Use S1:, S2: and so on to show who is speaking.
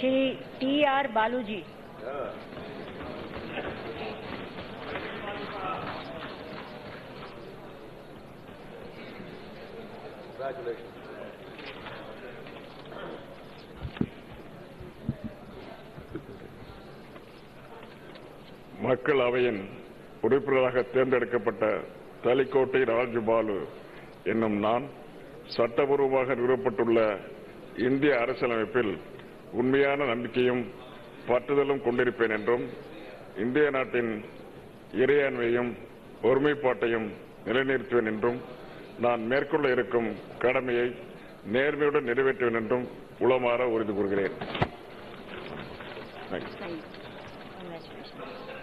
S1: Shri T R बालू जी
S2: மக்கள் அவையின் உறுப்பினராக தேர்ந்தெடுக்கப்பட்ட தலிக்கோட்டை ராஜபாலு என்னும் நான் சட்டபூர்வமாக நிறுவப்பட்டுள்ள இந்திய அரசியலமைப்பில் உண்மையான நம்பிக்கையும் பற்றுதலும் கொண்டிருப்பேன் என்றும் இந்திய நாட்டின் இறையாண்மையும் ஒருமைப்பாட்டையும் நிலைநிறுத்துவேன் என்றும் நான் மேற்கொள்ள இருக்கும் கடமையை நேர்மையுடன் நிறைவேற்றுவேன் என்றும் உளமாற உறுதி கூறுகிறேன் Thanks.
S1: Congratulations.